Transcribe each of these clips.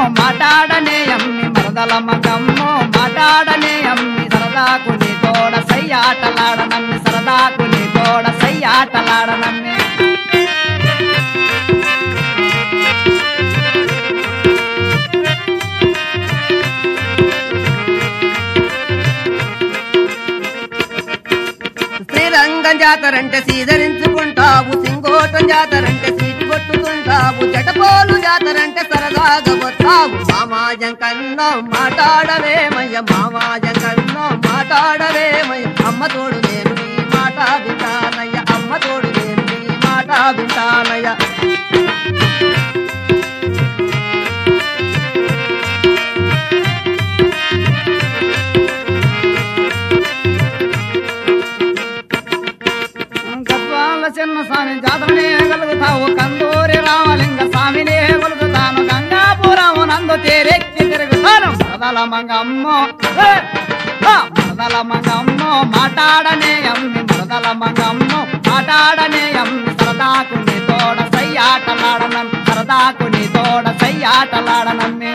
మాటాడనే అమ్మి మరదల మంగమ్మో మాటాడనే అమ్మి సరదాకు నీ తోడ సయ్యాటలాడనమ్మి సరదాకు నీ తోడ సయ్యాటలాడనమ్మి శ్రీరంగం జాతరంటే సీదరించుకుంటావు సింగోటం జాతరంటే సీటు కొట్టుకుంటావు జటపోలు జాతరంటే సరదాగా వస్తావు మామాజం కన్నో మాట్లాడవేమయ్య మామాజం కన్నో మాట్లాడవేమయ్య అమ్మ తోడు నేను నీ మాట వింటానయ్య అమ్మ తోడు నేను నీ మాట వింటానయ్య గద్వాల చిన్న స్వామి జాతరనే కలుగుతావు కందూరి రామలింగ స్వామినే కొలుగుతాను గంగాపురం నందు తేరెక్కి తిరుగుతాను మరదల మంగమ్మో ఏ! ఆ! మరదల మంగమ్మో మాటాడనే అమ్మి మరదల మంగమ్మో మాటాడనే అమ్మి సరదాకు నీ తోడ సయ్యాటలాడనమ్మి సరదాకు నీ తోడ సయ్యాటలాడనమ్మి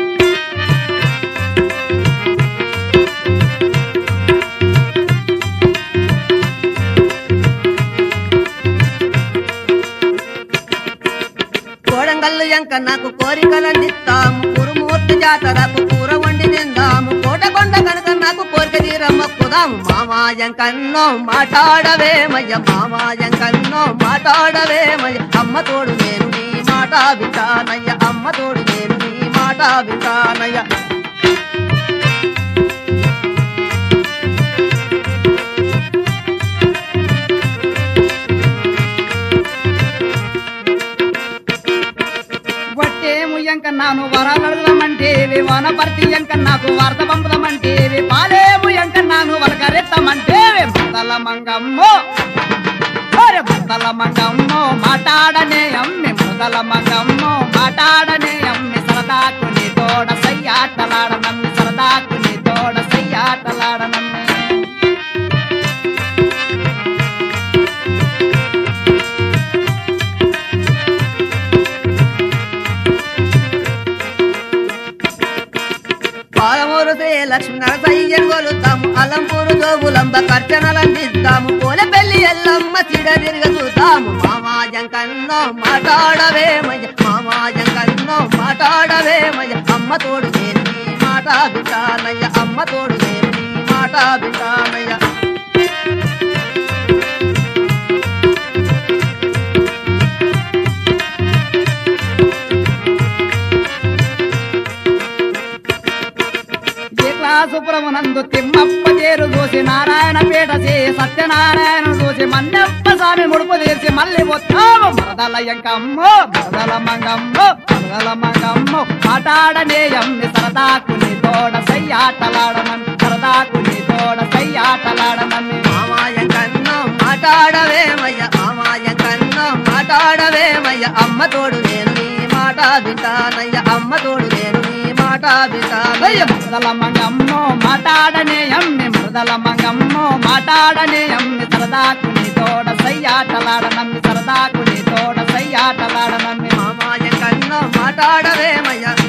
కోడంగల్లు ఎంక నాకు కోరికలందిస్తాము కురుమూర్తి జాతరకు కూర వండి నిందాము కోటకొండ కనుక నాకు కోరిక తీరమ్మక్కుదాము మామాయం కన్నో మాట్లాడవేమయ్య మామాయం కన్నో మాట్లాడవేమయ్య అమ్మ తోడు నేను నీ మాట వింటానయ్య అమ్మ తోడు నేను నీ మాట వింటానయ్య వట్టేము ఎంక నాను వరాలడదమంటేవి వనపర్తి ఎంక నాకు వార్త పంపుదమంటేవి పాలేము ఎంక నాను వలకరెత్తమంటేవి మద్దల మంగమ్మో ఓరే మద్దల మంగమ్మో మాటాడనే అమ్మి మృదల మంగమ్మో మాటాడనే అమ్మి సరదాకు నీ తోడ సయ్యాటలాడనమ్మి సరదాకు నీ తోడ సయ్యాటలాడనమ్మి పాలమూరు శ్రీ లక్ష్మీ నరసయ్యను కొలుతాము అలంపూరు జోబులంబ ఖర్చనలందిస్తాము పోలపెల్లి ఎల్లమ్మ చిడ తిరగ చూద్దాము మామాజం కన్నో మాట్లాడవేమయ్య మామాజం కన్నో మాట్లాడవేమయ్య అమ్మ తోడు నేను నీ మాట వింటానయ్య అమ్మ తోడు నేను నీ మాట వింటానయ్య సుప్రమనందు తిమ్మప్ప చేరు చూసి నారాయణ పీట చే సత్యనారాయణ చూసి మన్నప్ప స్వామి ముడుపు తీర్చి మళ్ళీ వస్తాము మరదల ఎంకమ్మో మరదల మంగమ్మో మరదల మంగమ్మో మాటాడనే అమ్మి సరదాకు నీ తోడ సయ్యాటలాడనని సరదాకు నీ తోడ సయ్యాటలాడనని మామాయం కన్నో మాట్లాడవేమయ్య మామాయం కన్నో మాట్లాడవేమయ్య అమ్మ తోడు నేను నీ మాట వింటానయ్య అమ్మ తోడు నేను నీ మాట వింటానయ్య మరదల మంగమ్మో మాటాడనే అమ్మి మరదల మంగమ్మో మాటాడనే అమ్మి సరదాకు నీ తోడ సయ్యాటలాడనమ్మి సరదాకు నీ తోడ సయ్యాటలాడనమ్మి మామాయం కన్నో మాట్లాడవేమయ్య